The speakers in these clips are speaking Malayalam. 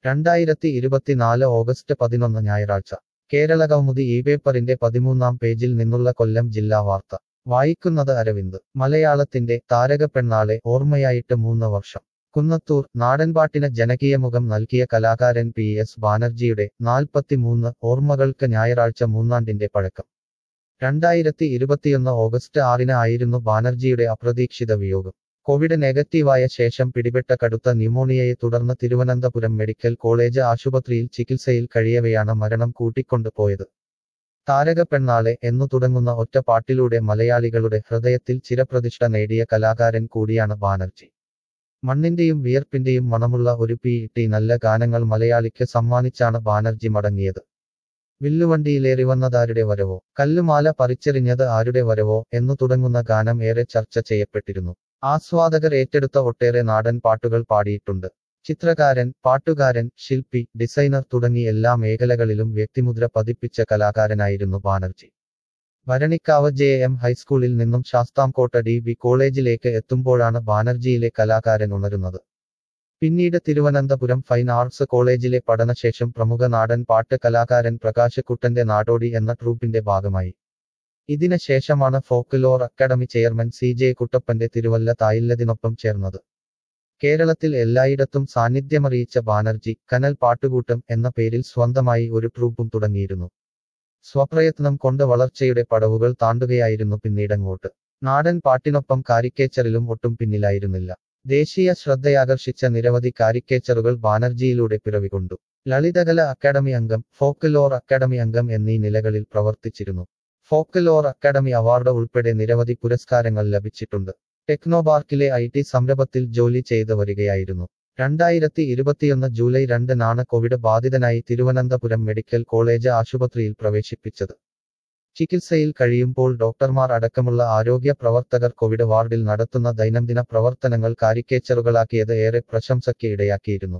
രണ്ടായിരത്തി ഇരുപത്തിനാല് ഓഗസ്റ്റ് പതിനൊന്ന് ഞായറാഴ്ച കേരളകൗമുദി ഈ പേപ്പറിന്റെ പതിമൂന്നാം പേജിൽ നിന്നുള്ള കൊല്ലം ജില്ലാ വാർത്ത വായിക്കുന്നത് അരവിന്ദ് മലയാളത്തിന്റെ താരകപ്പെണ്ണാളെ ഓർമ്മയായിട്ട് മൂന്ന് വർഷം കുന്നത്തൂർ നാടൻപാട്ടിന് ജനകീയമുഖം നൽകിയ കലാകാരൻ പി എസ് ബാനർജിയുടെ നാൽപ്പത്തിമൂന്ന് ഓർമ്മകൾക്ക് ഞായറാഴ്ച മൂന്നാണ്ടിന്റെ പഴക്കം രണ്ടായിരത്തി ഇരുപത്തിയൊന്ന് ഓഗസ്റ്റ് ആറിന് ആയിരുന്നു ബാനർജിയുടെ അപ്രതീക്ഷിത വിയോഗം കോവിഡ് നെഗറ്റീവായ ശേഷം പിടിപെട്ട കടുത്ത ന്യൂമോണിയയെ തുടർന്ന് തിരുവനന്തപുരം മെഡിക്കൽ കോളേജ് ആശുപത്രിയിൽ ചികിത്സയിൽ കഴിയവെയാണ് മരണം കൂട്ടിക്കൊണ്ടുപോയത് താരകപ്പെണ്ണാളെ എന്നു തുടങ്ങുന്ന ഒറ്റ പാട്ടിലൂടെ മലയാളികളുടെ ഹൃദയത്തിൽ ചിരപ്രതിഷ്ഠ നേടിയ കലാകാരൻ കൂടിയാണ് ബാനർജി മണ്ണിന്റെയും വിയർപ്പിന്റെയും മണമുള്ള ഒരു പി ഇട്ടി നല്ല ഗാനങ്ങൾ മലയാളിക്ക് സമ്മാനിച്ചാണ് ബാനർജി മടങ്ങിയത് വില്ലുവണ്ടിയിലേറി വന്നതാരുടെ വരവോ കല്ലുമാല പറിച്ചെറിഞ്ഞത് ആരുടെ വരവോ എന്നു തുടങ്ങുന്ന ഗാനം ഏറെ ചർച്ച ചെയ്യപ്പെട്ടിരുന്നു ആസ്വാദകർ ഏറ്റെടുത്ത ഒട്ടേറെ നാടൻ പാട്ടുകൾ പാടിയിട്ടുണ്ട് ചിത്രകാരൻ പാട്ടുകാരൻ ശില്പി ഡിസൈനർ തുടങ്ങി എല്ലാ മേഖലകളിലും വ്യക്തിമുദ്ര പതിപ്പിച്ച കലാകാരനായിരുന്നു ബാനർജി ഭരണിക്കാവ് ജെ എം ഹൈസ്കൂളിൽ നിന്നും ശാസ്താംകോട്ട ഡി ബി കോളേജിലേക്ക് എത്തുമ്പോഴാണ് ബാനർജിയിലെ കലാകാരൻ ഉണരുന്നത് പിന്നീട് തിരുവനന്തപുരം ഫൈൻ ആർട്സ് കോളേജിലെ പഠനശേഷം പ്രമുഖ നാടൻ പാട്ട് കലാകാരൻ പ്രകാശ് കുട്ടന്റെ നാടോടി എന്ന ട്രൂപ്പിന്റെ ഭാഗമായി ഇതിന് ശേഷമാണ് folklore academy chairman C J കുട്ടപ്പന്റെ തിരുവല്ല തായില്ലതിനൊപ്പം ചേർന്നത് കേരളത്തിൽ എല്ലായിടത്തും സാന്നിധ്യമറിയിച്ച ബാനർജി കനൽ പാട്ടുകൂട്ടം എന്ന പേരിൽ സ്വന്തമായി ഒരു ട്രൂപ്പും തുടങ്ങിയിരുന്നു സ്വപ്രയത്നം കൊണ്ട് വളർച്ചയുടെ പടവുകൾ താണ്ടുകയായിരുന്നു പിന്നീടങ്ങോട്ട് നാടൻ പാട്ടിനൊപ്പം കാരിക്കേച്ചറിലും ഒട്ടും പിന്നിലായിരുന്നില്ല ദേശീയ ശ്രദ്ധയാകർഷിച്ച നിരവധി കാരിക്കേച്ചറുകൾ ബാനർജിയിലൂടെ പിറവികൊണ്ടു ലളിതകല അക്കാദമി അംഗം ഫോക്ലോർ അക്കാദമി അംഗം എന്നീ നിലകളിൽ പ്രവർത്തിച്ചിരുന്നു ഫോക്ലോർ അക്കാദമി അവാർഡ് ഉൾപ്പെടെ നിരവധി പുരസ്കാരങ്ങൾ ലഭിച്ചിട്ടുണ്ട് ടെക്നോപാർക്കിലെ ഐ ടി സംരംഭത്തിൽ ജോലി ചെയ്തു വരികയായിരുന്നു രണ്ടായിരത്തി ഇരുപത്തിയൊന്ന് ജൂലൈ രണ്ടിനാണ് കോവിഡ് ബാധിതനായി തിരുവനന്തപുരം മെഡിക്കൽ കോളേജ് ആശുപത്രിയിൽ പ്രവേശിപ്പിച്ചത് ചികിത്സയിൽ കഴിയുമ്പോൾ ഡോക്ടർമാർ അടക്കമുള്ള ആരോഗ്യ പ്രവർത്തകർ കോവിഡ് വാർഡിൽ നടത്തുന്ന ദൈനംദിന പ്രവർത്തനങ്ങൾ കാരിക്കേച്ചറുകളാക്കിയത് ഏറെ പ്രശംസയ്ക്ക് ഇടയാക്കിയിരുന്നു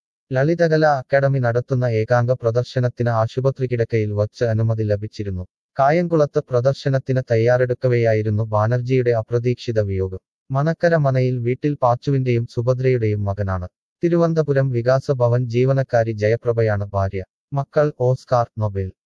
ലളിതകല അക്കാദമി നടത്തുന്ന ഏകാംഗ പ്രദർശനത്തിന് ആശുപത്രി കിടക്കയിൽ വച്ച് അനുമതി ലഭിച്ചിരുന്നു കായംകുളത്ത് പ്രദർശനത്തിന് തയ്യാറെടുക്കവെയായിരുന്നു ബാനർജിയുടെ അപ്രതീക്ഷിത വിയോഗം മനക്കര മനയിൽ വീട്ടിൽ പാച്ചുവിന്റെയും സുഭദ്രയുടെയും മകനാണ് തിരുവനന്തപുരം വികാസ ഭവൻ ജീവനക്കാരി ജയപ്രഭയാണ് ഭാര്യ മക്കൾ ഓസ്കാർ നൊബേൽ